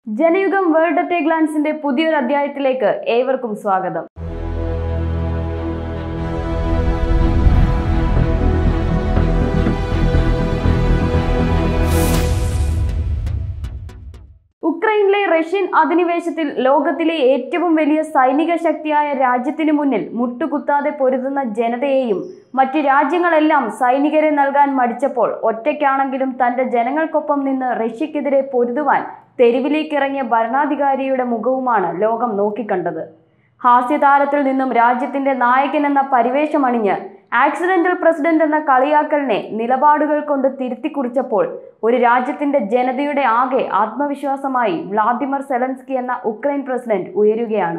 Janayugom world at a ഗ്ലാൻസിന്റെ പുതിയൊരു അധ്യായത്തിലേക്ക് ഏവർക്കും സ്വാഗതം ഉക്രൈനിലെ റഷ്യൻ അധിനിവേശത്തിൽ ലോകത്തിലെ ഏറ്റവും വലിയ സൈനിക ശക്തിയായ രാജ്യത്തിനു മുന്നിൽ മുട്ടുകുത്താതെ പൊരുതുന്ന ജനതയെയും മറ്റ് രാജ്യങ്ങളെല്ലാം സൈനികരെ നൽകാൻ മടിച്ചപ്പോൾ ഒറ്റയ്ക്കാണെങ്കിലും തന്റെ ജനങ്ങൾക്കൊപ്പം നിന്ന് റഷ്യക്കെതിരെ പൊരുതുവാൻ തെരുവിലേക്കിറങ്ങിയ ഭരണാധികാരിയുടെ മുഖവുമാണ് ലോകം നോക്കിക്കണ്ടത് ഹാസ്യതാരത്തിൽ നിന്നും രാജ്യത്തിന്റെ നായകൻ എന്ന പരിവേഷമണിഞ്ഞ് ആക്സിഡന്റൽ പ്രസിഡന്റ് എന്ന കളിയാക്കലിനെ നിലപാടുകൾ കൊണ്ട് തിരുത്തി കുറിച്ചപ്പോൾ ഒരു രാജ്യത്തിന്റെ ജനതയുടെ ആകെ ആത്മവിശ്വാസമായി വ്ളാദിമിർ സെലൻസ്കി എന്ന ഉക്രൈൻ പ്രസിഡന്റ് ഉയരുകയാണ്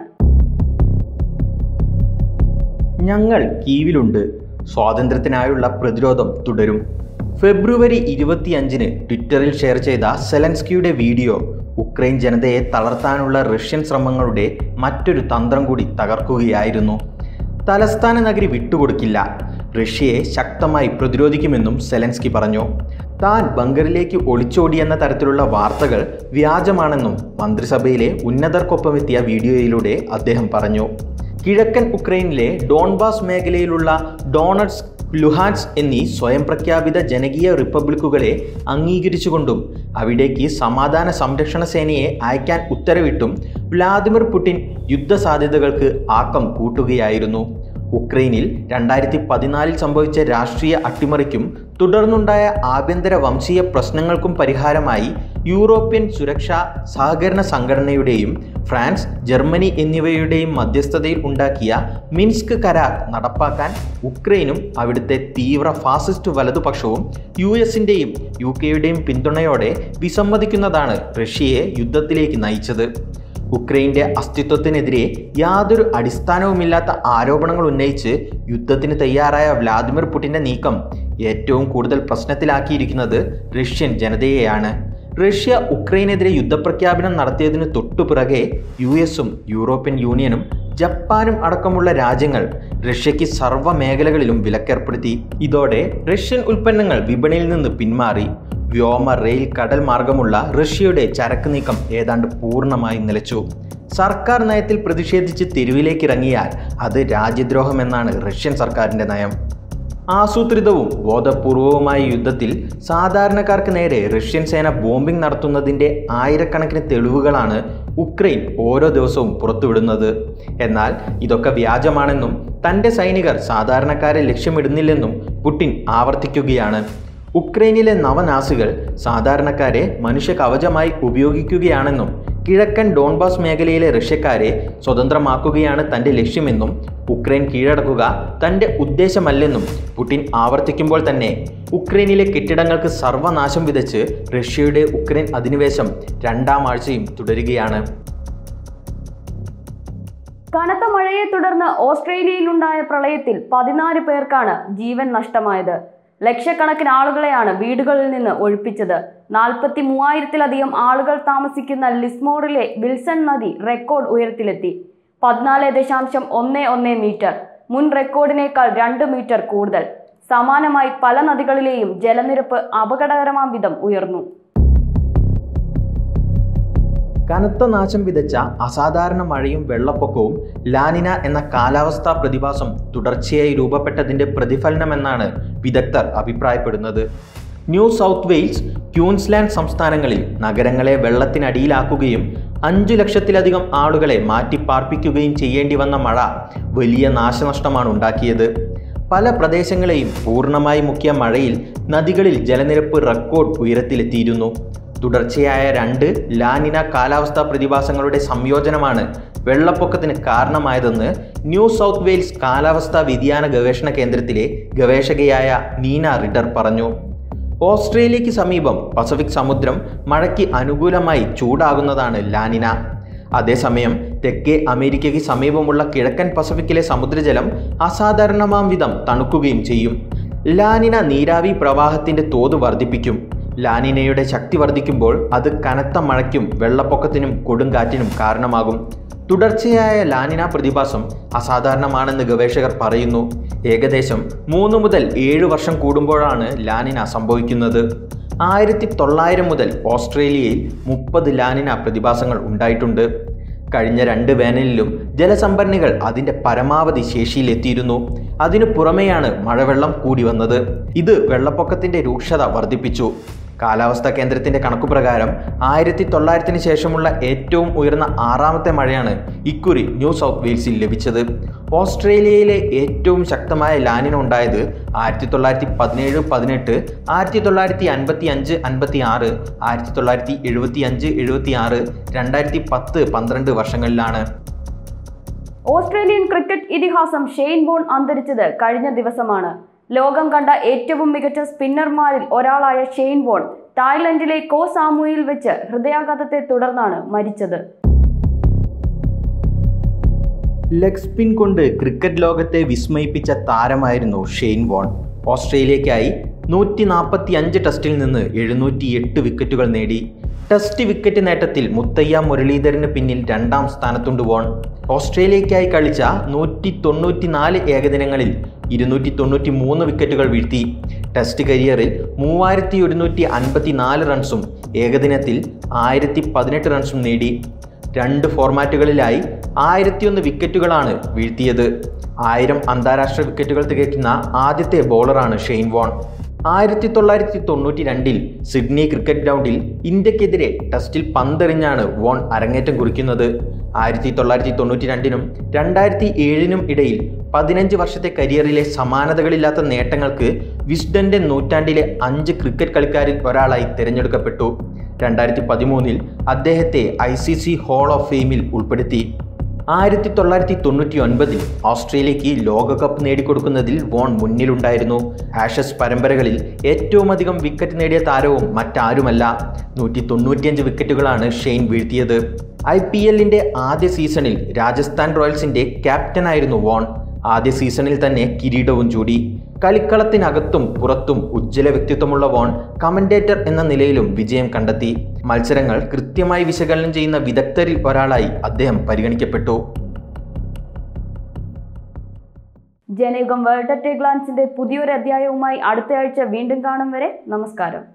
ഞങ്ങൾ കീവിലുണ്ട് സ്വാതന്ത്ര്യത്തിനായുള്ള പ്രതിരോധം തുടരും ഫെബ്രുവരി ഇരുപത്തിയഞ്ചിന് ട്വിറ്ററിൽ ഷെയർ ചെയ്ത സെലൻസ്കിയുടെ വീഡിയോ ഉക്രൈൻ ജനതയെ തളർത്താനുള്ള റഷ്യൻ ശ്രമങ്ങളുടെ മറ്റൊരു തന്ത്രം കൂടി തകർക്കുകയായിരുന്നു തലസ്ഥാന നഗരി വിട്ടുകൊടുക്കില്ല റഷ്യയെ ശക്തമായി പ്രതിരോധിക്കുമെന്നും സെലൻസ്കി പറഞ്ഞു താൻ ബങ്കറിലേക്ക് ഒളിച്ചോടിയെന്ന തരത്തിലുള്ള വാർത്തകൾ വ്യാജമാണെന്നും മന്ത്രിസഭയിലെ ഉന്നതർക്കൊപ്പമെത്തിയ വീഡിയോയിലൂടെ അദ്ദേഹം പറഞ്ഞു കിഴക്കൻ ഉക്രൈനിലെ ഡോൺബാസ് മേഖലയിലുള്ള ഡോണറ്റ്സ് ലുഹാൻസ് എന്നീ സ്വയം പ്രഖ്യാപിത ജനകീയ റിപ്പബ്ലിക്കുകളെ അംഗീകരിച്ചുകൊണ്ടും അവിടേക്ക് സമാധാന സംരക്ഷണ സേനയെ അയക്കാൻ ഉത്തരവിട്ടും വ്ലാദിമിർ പുടിൻ യുദ്ധസാധ്യതകൾക്ക് ആക്കം കൂട്ടുകയായിരുന്നു ഉക്രൈനിൽ രണ്ടായിരത്തി പതിനാലിൽ സംഭവിച്ച രാഷ്ട്രീയ അട്ടിമറിക്കും തുടർന്നുണ്ടായ ആഭ്യന്തര വംശീയ പ്രശ്നങ്ങൾക്കും പരിഹാരമായി യൂറോപ്യൻ സുരക്ഷാ സഹകരണ സംഘടനയുടെയും ഫ്രാൻസ് ജർമ്മനി എന്നിവയുടെയും മധ്യസ്ഥതയിൽ ഉണ്ടാക്കിയ മിൻസ്ക് കരാർ നടപ്പാക്കാൻ ഉക്രൈനും അവിടുത്തെ തീവ്ര ഫാസിസ്റ്റ് വലതുപക്ഷവും യു എസിൻ്റെയും യു കെയുടെയും പിന്തുണയോടെ വിസമ്മതിക്കുന്നതാണ് റഷ്യയെ യുദ്ധത്തിലേക്ക് നയിച്ചത് ഉക്രൈൻ്റെ അസ്തിത്വത്തിനെതിരെ യാതൊരു അടിസ്ഥാനവുമില്ലാത്ത ആരോപണങ്ങൾ ഉന്നയിച്ച് യുദ്ധത്തിന് തയ്യാറായ വ്ലാദിമിർ പുടിൻ്റെ നീക്കം ഏറ്റവും കൂടുതൽ പ്രശ്നത്തിലാക്കിയിരിക്കുന്നത് റഷ്യൻ ജനതയെയാണ് റഷ്യ ഉക്രൈനെതിരെ യുദ്ധപ്രഖ്യാപനം നടത്തിയതിന് തൊട്ടുപിറകെ യു എസും യൂറോപ്യൻ യൂണിയനും ജപ്പാനും അടക്കമുള്ള രാജ്യങ്ങൾ റഷ്യയ്ക്ക് സർവ്വ മേഖലകളിലും വിലക്കേർപ്പെടുത്തി ഇതോടെ റഷ്യൻ ഉൽപ്പന്നങ്ങൾ വിപണിയിൽ നിന്ന് പിന്മാറി വ്യോമ റെയിൽ കടൽ മാർഗമുള്ള റഷ്യയുടെ ചരക്ക് നീക്കം ഏതാണ്ട് പൂർണ്ണമായി നിലച്ചു സർക്കാർ നയത്തിൽ പ്രതിഷേധിച്ച് തെരുവിലേക്കിറങ്ങിയാൽ അത് രാജ്യദ്രോഹമെന്നാണ് റഷ്യൻ സർക്കാരിൻ്റെ നയം ആസൂത്രിതവും ബോധപൂർവവുമായ യുദ്ധത്തിൽ സാധാരണക്കാർക്ക് നേരെ റഷ്യൻ സേന ബോംബിംഗ് നടത്തുന്നതിൻ്റെ ആയിരക്കണക്കിന് തെളിവുകളാണ് ഉക്രൈൻ ഓരോ ദിവസവും പുറത്തുവിടുന്നത് എന്നാൽ ഇതൊക്കെ വ്യാജമാണെന്നും തൻ്റെ സൈനികർ സാധാരണക്കാരെ ലക്ഷ്യമിടുന്നില്ലെന്നും പുടിൻ ആവർത്തിക്കുകയാണ് ഉക്രൈനിലെ നവനാസികൾ സാധാരണക്കാരെ മനുഷ്യ കവചമായി ഉപയോഗിക്കുകയാണെന്നും കിഴക്കൻ ഡോൺബാസ് മേഖലയിലെ റഷ്യക്കാരെ സ്വതന്ത്രമാക്കുകയാണ് തൻ്റെ ലക്ഷ്യമെന്നും ഉക്രൈൻ കീഴടക്കുക തൻ്റെ ഉദ്ദേശമല്ലെന്നും പുടിൻ ആവർത്തിക്കുമ്പോൾ തന്നെ ഉക്രൈനിലെ കെട്ടിടങ്ങൾക്ക് സർവനാശം വിതച്ച് റഷ്യയുടെ ഉക്രൈൻ അധിനിവേശം രണ്ടാം ആഴ്ചയും തുടരുകയാണ് കനത്ത മഴയെ തുടർന്ന് ഓസ്ട്രേലിയയിലുണ്ടായ പ്രളയത്തിൽ പതിനാല് പേർക്കാണ് ജീവൻ നഷ്ടമായത് ലക്ഷക്കണക്കിന് ആളുകളെയാണ് വീടുകളിൽ നിന്ന് ഒഴിപ്പിച്ചത് നാൽപ്പത്തി മൂവായിരത്തിലധികം ആളുകൾ താമസിക്കുന്ന ലിസ്മോറിലെ വിൽസൺ നദി റെക്കോർഡ് ഉയരത്തിലെത്തി പതിനാല് ദശാംശം ഒന്ന് ഒന്ന് മീറ്റർ മുൻ റെക്കോർഡിനേക്കാൾ രണ്ട് മീറ്റർ കൂടുതൽ സമാനമായി പല നദികളിലെയും ജലനിരപ്പ് അപകടകരമാം വിധം ഉയർന്നു കനത്ത നാശം വിതച്ച അസാധാരണ മഴയും വെള്ളപ്പൊക്കവും ലാനിന എന്ന കാലാവസ്ഥാ പ്രതിഭാസം തുടർച്ചയായി രൂപപ്പെട്ടതിൻ്റെ പ്രതിഫലനമെന്നാണ് വിദഗ്ധർ അഭിപ്രായപ്പെടുന്നത് ന്യൂ സൗത്ത് വെയിൽസ് ക്യൂൻസ്ലാൻഡ് സംസ്ഥാനങ്ങളിൽ നഗരങ്ങളെ വെള്ളത്തിനടിയിലാക്കുകയും അഞ്ചു ലക്ഷത്തിലധികം ആളുകളെ മാറ്റിപ്പാർപ്പിക്കുകയും ചെയ്യേണ്ടി വന്ന മഴ വലിയ നാശനഷ്ടമാണ് ഉണ്ടാക്കിയത് പല പ്രദേശങ്ങളെയും പൂർണ്ണമായി മുക്കിയ മഴയിൽ നദികളിൽ ജലനിരപ്പ് റെക്കോർഡ് ഉയരത്തിലെത്തിയിരുന്നു തുടർച്ചയായ രണ്ട് ലാനിന കാലാവസ്ഥാ പ്രതിഭാസങ്ങളുടെ സംയോജനമാണ് വെള്ളപ്പൊക്കത്തിന് കാരണമായതെന്ന് ന്യൂ സൗത്ത് വെയിൽസ് കാലാവസ്ഥാ വ്യതിയാന ഗവേഷണ കേന്ദ്രത്തിലെ ഗവേഷകയായ നീന റിഡർ പറഞ്ഞു ഓസ്ട്രേലിയയ്ക്ക് സമീപം പസഫിക് സമുദ്രം മഴയ്ക്ക് അനുകൂലമായി ചൂടാകുന്നതാണ് ലാനിന അതേസമയം തെക്കേ അമേരിക്കയ്ക്ക് സമീപമുള്ള കിഴക്കൻ പസഫിക്കിലെ സമുദ്രജലം അസാധാരണമാം വിധം തണുക്കുകയും ചെയ്യും ലാനിന നീരാവി പ്രവാഹത്തിന്റെ തോത് വർദ്ധിപ്പിക്കും ലാനിനയുടെ ശക്തി വർദ്ധിക്കുമ്പോൾ അത് കനത്ത മഴയ്ക്കും വെള്ളപ്പൊക്കത്തിനും കൊടുങ്കാറ്റിനും കാരണമാകും തുടർച്ചയായ ലാനിന പ്രതിഭാസം അസാധാരണമാണെന്ന് ഗവേഷകർ പറയുന്നു ഏകദേശം മൂന്ന് മുതൽ ഏഴ് വർഷം കൂടുമ്പോഴാണ് ലാനിന സംഭവിക്കുന്നത് ആയിരത്തി തൊള്ളായിരം മുതൽ ഓസ്ട്രേലിയയിൽ മുപ്പത് ലാനിന പ്രതിഭാസങ്ങൾ ഉണ്ടായിട്ടുണ്ട് കഴിഞ്ഞ രണ്ട് വേനലിലും ജലസംഭരണികൾ അതിൻ്റെ പരമാവധി ശേഷിയിലെത്തിയിരുന്നു അതിനു പുറമെയാണ് മഴവെള്ളം കൂടി വന്നത് ഇത് വെള്ളപ്പൊക്കത്തിൻ്റെ രൂക്ഷത വർദ്ധിപ്പിച്ചു കാലാവസ്ഥാ കേന്ദ്രത്തിന്റെ കണക്കുപ്രകാരം ആയിരത്തി തൊള്ളായിരത്തിന് ശേഷമുള്ള ഏറ്റവും ഉയർന്ന ആറാമത്തെ മഴയാണ് ഇക്കുറി ന്യൂ സൗത്ത് വെയിൽസിൽ ലഭിച്ചത് ഓസ്ട്രേലിയയിലെ ഏറ്റവും ശക്തമായ ലാനിന ഉണ്ടായത് ആയിരത്തി തൊള്ളായിരത്തി പതിനേഴ് പതിനെട്ട് ആയിരത്തി തൊള്ളായിരത്തി അൻപത്തി അഞ്ച് അൻപത്തി ആറ് ആയിരത്തി തൊള്ളായിരത്തി എഴുപത്തി അഞ്ച് എഴുപത്തി ആറ് രണ്ടായിരത്തി പത്ത് പന്ത്രണ്ട് വർഷങ്ങളിലാണ് ഓസ്ട്രേലിയൻ ക്രിക്കറ്റ് ഇതിഹാസം ഷെയ്ൻ ബോൺ അന്തരിച്ചത് കഴിഞ്ഞ ദിവസമാണ് ലോകം കണ്ട ഏറ്റവും മികച്ച സ്പിന്നർമാരിൽ ഒരാളായ ഷെയ്ൻ ബോൺ തായ്ലൻഡിലെ കോ സാമുയിൽ വെച്ച് ഹൃദയാഘാതത്തെ തുടർന്നാണ് മരിച്ചത് ലെഗ് സ്പിൻ കൊണ്ട് ക്രിക്കറ്റ് ലോകത്തെ വിസ്മയിപ്പിച്ച താരമായിരുന്നു ഷെയ്ൻ വോൺ ഓസ്ട്രേലിയയ്ക്കായി നൂറ്റി നാൽപ്പത്തി അഞ്ച് ടെസ്റ്റിൽ നിന്ന് എഴുന്നൂറ്റി എട്ട് വിക്കറ്റുകൾ നേടി ടെസ്റ്റ് വിക്കറ്റ് നേട്ടത്തിൽ മുത്തയ്യ മുരളീധരന് പിന്നിൽ രണ്ടാം സ്ഥാനത്തുണ്ട് വോൺ ഓസ്ട്രേലിയയ്ക്കായി കളിച്ച നൂറ്റി തൊണ്ണൂറ്റി നാല് ഏകദിനങ്ങളിൽ ഇരുന്നൂറ്റി തൊണ്ണൂറ്റി മൂന്ന് വിക്കറ്റുകൾ വീഴ്ത്തി ടെസ്റ്റ് കരിയറിൽ മൂവായിരത്തി ഒരുന്നൂറ്റി അൻപത്തി നാല് റൺസും ഏകദിനത്തിൽ ആയിരത്തി പതിനെട്ട് റൺസും നേടി രണ്ട് ഫോർമാറ്റുകളിലായി ആയിരത്തിയൊന്ന് വിക്കറ്റുകളാണ് വീഴ്ത്തിയത് ആയിരം അന്താരാഷ്ട്ര വിക്കറ്റുകൾ തികയ്ക്കുന്ന ആദ്യത്തെ ബോളറാണ് ഷെയ്ൻ വോൺ ആയിരത്തി തൊള്ളായിരത്തി തൊണ്ണൂറ്റി രണ്ടിൽ സിഡ്നി ക്രിക്കറ്റ് ഗ്രൗണ്ടിൽ ഇന്ത്യക്കെതിരെ ടെസ്റ്റിൽ പന്തെറിഞ്ഞാണ് വോൺ അരങ്ങേറ്റം കുറിക്കുന്നത് ആയിരത്തി തൊള്ളായിരത്തി തൊണ്ണൂറ്റി രണ്ടിനും രണ്ടായിരത്തി ഏഴിനും ഇടയിൽ പതിനഞ്ച് വർഷത്തെ കരിയറിലെ സമാനതകളില്ലാത്ത നേട്ടങ്ങൾക്ക് വിസ്ഡന്റെ നൂറ്റാണ്ടിലെ അഞ്ച് ക്രിക്കറ്റ് കളിക്കാരിൽ ഒരാളായി തിരഞ്ഞെടുക്കപ്പെട്ടു രണ്ടായിരത്തി പതിമൂന്നിൽ അദ്ദേഹത്തെ I C C hall of ഫെയിമിൽ ഉൾപ്പെടുത്തി ആയിരത്തി തൊള്ളായിരത്തി തൊണ്ണൂറ്റി ഒൻപതിൽ ഓസ്ട്രേലിയക്ക് ലോകകപ്പ് നേടിക്കൊടുക്കുന്നതിൽ വോൺ മുന്നിലുണ്ടായിരുന്നു ആഷസ് പരമ്പരകളിൽ ഏറ്റവും അധികം വിക്കറ്റ് നേടിയ താരവും മറ്റാരുമല്ല നൂറ്റി തൊണ്ണൂറ്റിയഞ്ച് വിക്കറ്റുകളാണ് ഷെയ്ൻ വീഴ്ത്തിയത് ഐ പി എല്ലിൻ്റെ ആദ്യ സീസണിൽ രാജസ്ഥാൻ റോയൽസിൻ്റെ ക്യാപ്റ്റനായിരുന്നു വോൺ ആദ്യ സീസണിൽ തന്നെ കിരീടവും ചൂടി കളിക്കളത്തിനകത്തും പുറത്തും ഉജ്ജ്വല വ്യക്തിത്വമുള്ള വോൺ കമന്റേറ്റർ എന്ന നിലയിലും വിജയം കണ്ടെത്തി മത്സരങ്ങൾ കൃത്യമായി വിശകലനം ചെയ്യുന്ന വിദഗ്ധരിൽ ഒരാളായി അദ്ദേഹം പരിഗണിക്കപ്പെട്ടു ജനയുഗം വേൾഡ് അറ്റ് എ ഗ്ലാൻസിന്റെ പുതിയൊരു അധ്യായവുമായി അടുത്തയാഴ്ച വീണ്ടും കാണും വരെ നമസ്കാരം